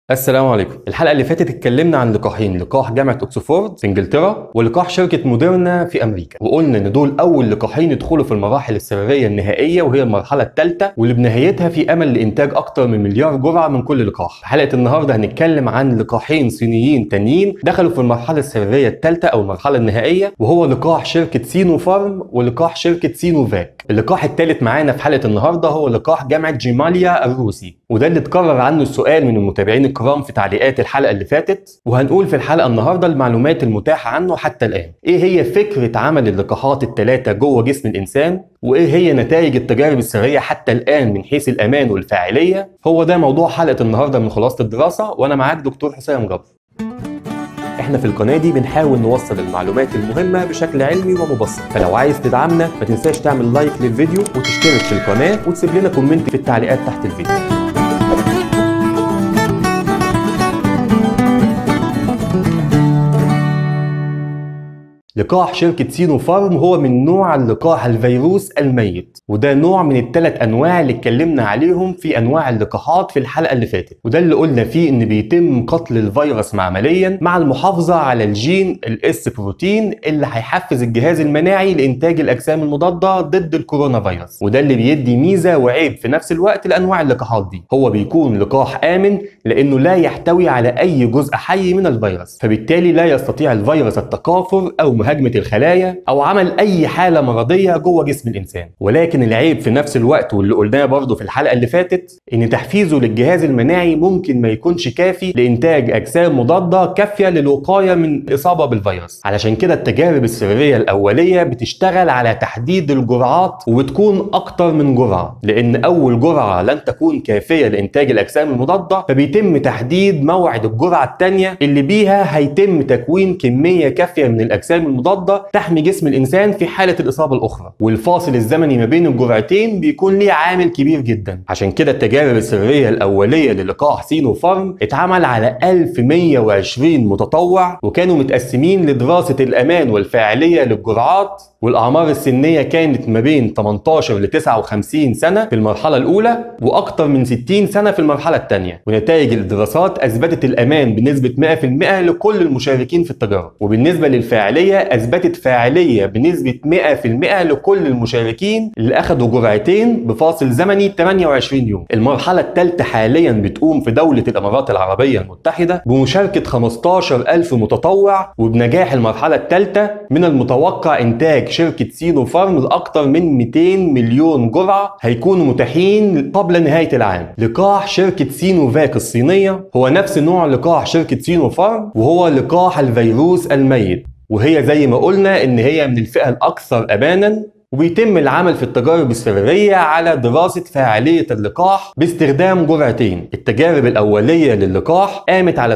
السلام عليكم الحلقه اللي فاتت اتكلمنا عن لقاحين لقاح جامعه اوكسفورد في انجلترا ولقاح شركه موديرنا في امريكا وقلنا ان دول اول لقاحين يدخلوا في المراحل السريريه النهائيه وهي المرحله الثالثه واللي بنهايتها في امل لانتاج اكتر من مليار جرعه من كل لقاح في حلقه النهارده هنتكلم عن لقاحين صينيين تانيين دخلوا في المرحله السريريه الثالثه او المرحله النهائيه وهو لقاح شركه سينو فارم ولقاح شركه سينوفاك اللقاح الثالث معانا في حلقه النهارده هو لقاح جامعه جيماليا الروسي وده اللي اتكرر عنه السؤال من المتابعين الكرام في تعليقات الحلقه اللي فاتت وهنقول في الحلقه النهارده المعلومات المتاحه عنه حتى الان ايه هي فكره عمل اللقاحات الثلاثه جوه جسم الانسان وايه هي نتائج التجارب السريه حتى الان من حيث الامان والفاعليه هو ده موضوع حلقه النهارده من خلاصه الدراسه وانا معاك دكتور حسام جبر احنا في القناه دي بنحاول نوصل المعلومات المهمه بشكل علمي ومبسط فلو عايز تدعمنا ما تنساش تعمل لايك للفيديو وتشترك في القناه وتسيب لنا كومنت في التعليقات تحت الفيديو لقاح شركة سينو فارم هو من نوع اللقاح الفيروس الميت وده نوع من الثلاث انواع اللي اتكلمنا عليهم في انواع اللقاحات في الحلقة اللي فاتت وده اللي قلنا فيه ان بيتم قتل الفيروس معمليا مع المحافظة على الجين الاس بروتين اللي هيحفز الجهاز المناعي لانتاج الاجسام المضادة ضد الكورونا فيروس وده اللي بيدي ميزة وعيب في نفس الوقت لانواع اللقاحات دي هو بيكون لقاح امن لانه لا يحتوي على اي جزء حي من الفيروس فبالتالي لا يستطيع الفيروس التكاثر او مهاجمة الخلايا أو عمل أي حالة مرضية جوه جسم الإنسان ولكن العيب في نفس الوقت واللي قلناه برضه في الحلقة اللي فاتت إن تحفيزه للجهاز المناعي ممكن ما يكونش كافي لإنتاج أجسام مضادة كافية للوقاية من الإصابة بالفيروس علشان كده التجارب السريرية الأولية بتشتغل على تحديد الجرعات وبتكون أكتر من جرعة لأن أول جرعة لن تكون كافية لإنتاج الأجسام المضادة فبيتم تحديد موعد الجرعة الثانية اللي بيها هيتم تكوين كمية كافية من الأجسام المضادة تحمي جسم الإنسان في حالة الإصابة الأخرى والفاصل الزمني ما بين الجرعتين بيكون ليه عامل كبير جدا عشان كده التجارب السريرية الأولية للقاح سينو فارم اتعمل على 1120 متطوع وكانوا متقسمين لدراسة الأمان والفاعلية للجرعات والأعمار السنية كانت ما بين 18 ل 59 سنة في المرحلة الأولى وأكثر من 60 سنة في المرحلة الثانية ونتائج الدراسات أثبتت الأمان بنسبة 100% لكل المشاركين في التجارب وبالنسبة للفاعلية أثبتت فاعلية بنسبة 100% لكل المشاركين اللي أخذوا جرعتين بفاصل زمني 28 يوم المرحلة الثالثة حاليا بتقوم في دولة الإمارات العربية المتحدة بمشاركة 15000 متطوع وبنجاح المرحلة الثالثة من المتوقع إنتاج شركة سينو فارم لأكثر من 200 مليون جرعة هيكونوا متاحين قبل نهاية العام لقاح شركة سينو فاك الصينية هو نفس نوع لقاح شركة سينو فارم وهو لقاح الفيروس الميت وهي زي ما قلنا ان هي من الفئة الاكثر امانا وبيتم العمل في التجارب السريرية على دراسة فاعلية اللقاح باستخدام جرعتين التجارب الأولية للقاح قامت على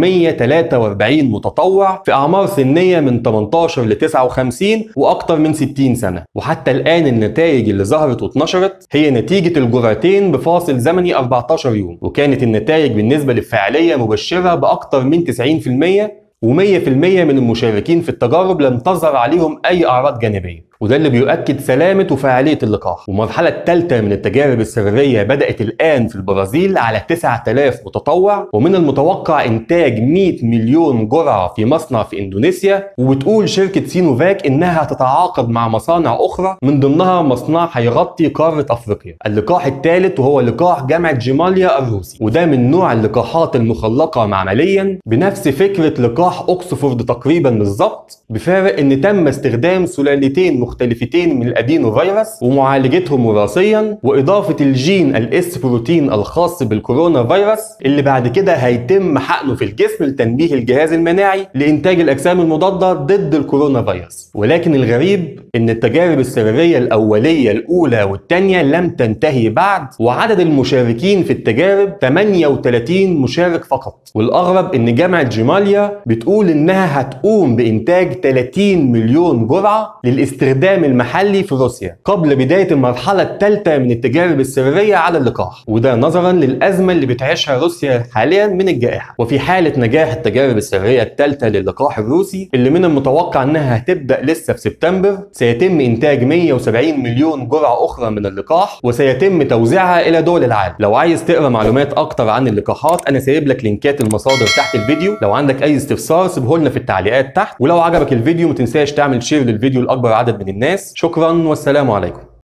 743 متطوع في أعمار سنية من 18 ل 59 وأكثر من 60 سنة وحتى الآن النتائج اللي ظهرت واتنشرت هي نتيجة الجرعتين بفاصل زمني 14 يوم وكانت النتائج بالنسبة للفاعلية مبشرة بأكثر من 90% و100% من المشاركين في التجارب لم تظهر عليهم أي أعراض جانبية وده اللي بيؤكد سلامة وفاعلية اللقاح والمرحلة الثالثة من التجارب السريرية بدأت الآن في البرازيل على 9000 متطوع ومن المتوقع إنتاج 100 مليون جرعة في مصنع في إندونيسيا وبتقول شركة سينوفاك إنها تتعاقد مع مصانع أخرى من ضمنها مصنع هيغطي قارة أفريقيا اللقاح الثالث وهو لقاح جامعة جيماليا الروسي وده من نوع اللقاحات المخلقة معمليا بنفس فكرة لقاح أكسفورد تقريبا بالظبط بفارق إن تم استخدام سلالتين مختلفتين من الادينو فيروس ومعالجتهم وراثيا واضافه الجين الاس بروتين الخاص بالكورونا فيروس اللي بعد كده هيتم حقنه في الجسم لتنبيه الجهاز المناعي لانتاج الاجسام المضاده ضد الكورونا فيروس ولكن الغريب ان التجارب السريريه الاوليه الاولى والثانيه لم تنتهي بعد وعدد المشاركين في التجارب 38 مشارك فقط والاغرب ان جامعه جيماليا بتقول انها هتقوم بانتاج 30 مليون جرعه للاستخدام الاستخدام المحلي في روسيا قبل بداية المرحلة الثالثة من التجارب السرية على اللقاح وده نظرا للأزمة اللي بتعيشها روسيا حاليا من الجائحة وفي حالة نجاح التجارب السرية الثالثة للقاح الروسي اللي من المتوقع انها هتبدأ لسه في سبتمبر سيتم إنتاج 170 مليون جرعة أخرى من اللقاح وسيتم توزيعها إلى دول العالم لو عايز تقرا معلومات أكتر عن اللقاحات أنا سايب لك لينكات المصادر تحت الفيديو لو عندك أي استفسار سيبه لنا في التعليقات تحت ولو عجبك الفيديو ما تنساش تعمل شير للفيديو لأكبر عدد من الناس شكرا والسلام عليكم